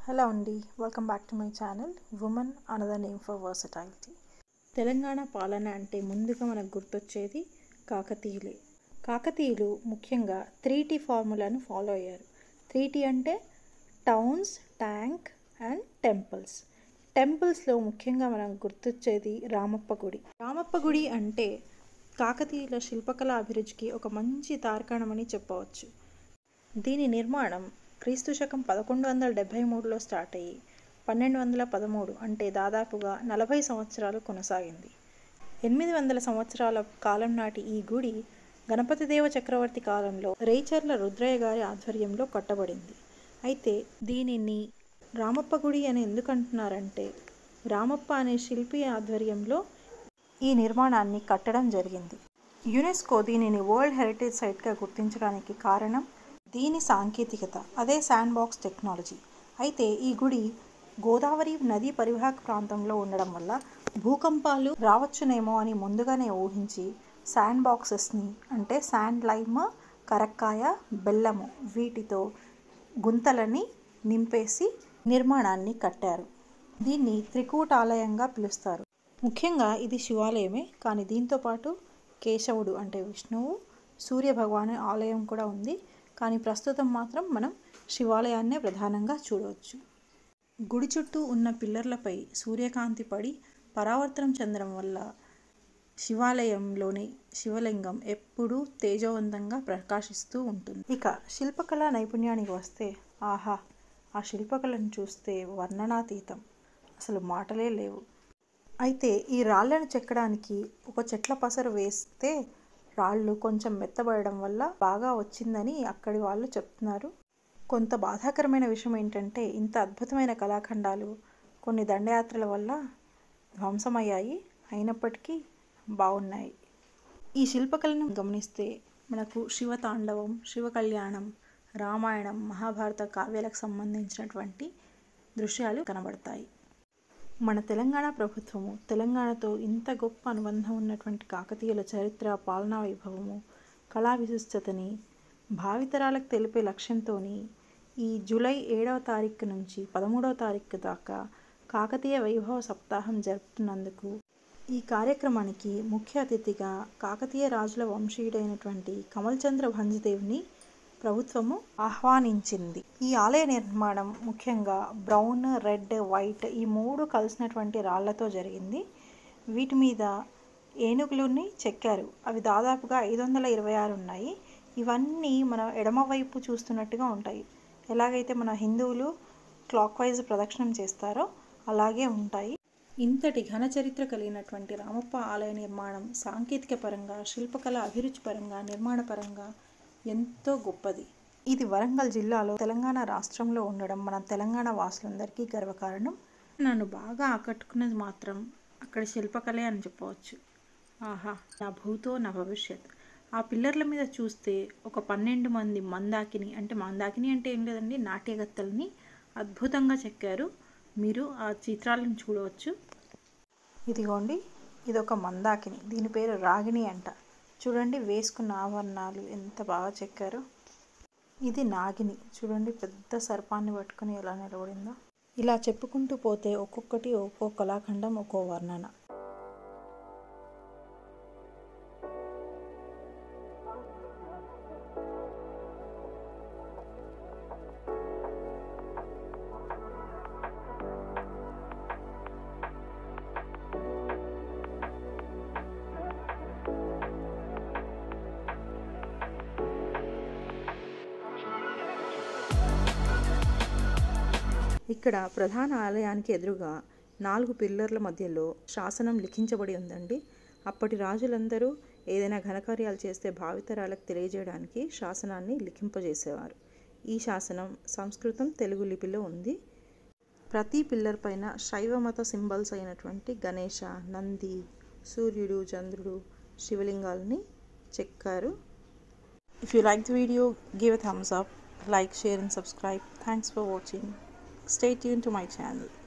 hello అండి welcome back to my channel women another name for versatility Telangana పాలన అంటే ముందుగా మనకు గుర్తొచ్చేది కాకతీయులే కాకతీయులు ముఖ్యంగా త్రీ టీ ఫార్ములాను ఫాలో అయ్యారు త్రీ టీ అంటే టౌన్స్ ట్యాంక్ అండ్ టెంపుల్స్ టెంపుల్స్లో ముఖ్యంగా మనం గుర్తొచ్చేది రామప్ప గుడి రామప్ప గుడి అంటే కాకతీయుల శిల్పకళ అభిరుచికి ఒక మంచి తార్కాణమని చెప్పవచ్చు దీని నిర్మాణం క్రీస్తు శకం పదకొండు వందల డెబ్భై మూడులో స్టార్ట్ అయ్యి పన్నెండు వందల పదమూడు అంటే దాదాపుగా నలభై సంవత్సరాలు కొనసాగింది ఎనిమిది వందల సంవత్సరాల కాలం నాటి ఈ గుడి గణపతిదేవ చక్రవర్తి కాలంలో రేచర్ల రుద్రయ్య గారి ఆధ్వర్యంలో కట్టబడింది అయితే దీనిని రామప్ప గుడి అని ఎందుకు అంటున్నారంటే రామప్ప అనే శిల్పి ఆధ్వర్యంలో ఈ నిర్మాణాన్ని కట్టడం జరిగింది యునెస్కో దీనిని వరల్డ్ హెరిటేజ్ సైట్గా గుర్తించడానికి కారణం దీని సాంకేతికత అదే శాండ్ బాక్స్ టెక్నాలజీ అయితే ఈ గుడి గోదావరి నదీ పరివాహక ప్రాంతంలో ఉండడం వల్ల భూకంపాలు రావచ్చునేమో అని ముందుగానే ఊహించి శాండ్ బాక్సెస్ని అంటే శాండ్ లైమ్ కరక్కాయ బెల్లము వీటితో గుంతలని నింపేసి నిర్మాణాన్ని కట్టారు దీన్ని త్రికూటాలయంగా పిలుస్తారు ముఖ్యంగా ఇది శివాలయమే కానీ దీంతో పాటు కేశవుడు అంటే విష్ణువు సూర్య భగవాను ఆలయం కూడా ఉంది కానీ ప్రస్తుతం మాత్రం మనం శివాలయాన్నే ప్రధానంగా చూడవచ్చు గుడి చుట్టూ ఉన్న పిల్లర్లపై సూర్యకాంతి పడి పరావర్తనం చెందడం వల్ల శివాలయంలోని శివలింగం ఎప్పుడూ తేజవంతంగా ప్రకాశిస్తూ ఉంటుంది ఇక శిల్పకళా నైపుణ్యానికి వస్తే ఆహా ఆ శిల్పకళను చూస్తే వర్ణనాతీతం అసలు మాటలే లేవు అయితే ఈ రాళ్ళను చెక్కడానికి ఒక చెట్ల పసరు వేస్తే రాళ్ళు కొంచెం మెత్తబడడం వల్ల బాగా వచ్చిందని అక్కడి వాళ్ళు చెప్తున్నారు కొంత బాధాకరమైన విషయం ఏంటంటే ఇంత అద్భుతమైన కళాఖండాలు కొన్ని దండయాత్రల వల్ల ధ్వంసమయ్యాయి అయినప్పటికీ బాగున్నాయి ఈ శిల్పకళను గమనిస్తే మనకు శివతాండవం శివ కళ్యాణం రామాయణం మహాభారత కావ్యాలకు సంబంధించినటువంటి దృశ్యాలు కనబడతాయి మన తెలంగాణ ప్రభుత్వము తెలంగాణతో ఇంత గొప్ప అనుబంధం ఉన్నటువంటి కాకతీయుల చరిత్ర పాలనా వైభవము కళా విశిష్టతని భావితరాలకు తెలిపే లక్ష్యంతో ఈ జూలై ఏడవ తారీఖు నుంచి పదమూడవ తారీఖు దాకా కాకతీయ వైభవ సప్తాహం జరుపుతున్నందుకు ఈ కార్యక్రమానికి ముఖ్య అతిథిగా కాకతీయ రాజుల వంశీయుడైనటువంటి కమల్చంద్ర భంజదేవ్ని ప్రభుత్వము ఆహ్వానించింది ఈ ఆలయ నిర్మాణం ముఖ్యంగా బ్రౌన్ రెడ్ వైట్ ఈ మూడు కలిసినటువంటి రాళ్లతో జరిగింది వీటి మీద ఏనుగులని చెక్కారు అవి దాదాపుగా ఐదు వందల ఇరవై ఆరు ఉన్నాయి ఇవన్నీ మన ఎడమవైపు చూస్తున్నట్టుగా ఉంటాయి ఎలాగైతే మన హిందువులు క్లాక్ వైజ్ ప్రదక్షిణం చేస్తారో అలాగే ఉంటాయి ఇంతటి ఘన చరిత్ర కలిగినటువంటి రామప్ప ఆలయ నిర్మాణం సాంకేతిక పరంగా శిల్పకళ అభిరుచి పరంగా నిర్మాణ పరంగా ఎంతో గొప్పది ఇది వరంగల్ జిల్లాలో తెలంగాణ రాష్ట్రంలో ఉండడం మన తెలంగాణ వాసులందరికీ గర్వకారణం నన్ను బాగా ఆకట్టుకున్నది మాత్రం అక్కడ శిల్పకళే అని చెప్పవచ్చు ఆహా నా భూతో నా భవిష్యత్ ఆ పిల్లర్ల మీద చూస్తే ఒక పన్నెండు మంది మందాకిని అంటే మందాకిని అంటే ఏం లేదండి నాట్యగత్తల్ని అద్భుతంగా చెక్కారు మీరు ఆ చిత్రాలను చూడవచ్చు ఇదిగోండి ఇది ఒక మందాకిని దీని పేరు రాగిణి అంట చూడండి వేసుకున్న ఆభరణాలు ఎంత బాగా చెక్కారో ఇది నాగిని చూడండి పెద్ద సర్పాన్ని పట్టుకుని ఎలా నిలబడిందో ఇలా చెప్పుకుంటూ పోతే ఒక్కొక్కటి ఒక్కో కళాఖండం ఒక్కో వర్ణన ఇక్కడ ప్రధాన ఆలయానికి ఎదురుగా నాలుగు పిల్లర్ల మధ్యలో శాసనం లిఖించబడి ఉందండి అప్పటి రాజులందరూ ఏదైనా ఘనకార్యాలు చేస్తే భావితరాలకు తెలియజేయడానికి శాసనాన్ని లిఖింపజేసేవారు ఈ శాసనం సంస్కృతం తెలుగు లిపిలో ఉంది ప్రతి పిల్లర్ పైన శైవ మత సింబల్స్ అయినటువంటి గణేష నంది సూర్యుడు చంద్రుడు శివలింగాల్ని చెక్కారు if you like the video give a thumbs up like share and subscribe thanks for watching stay tuned to my channel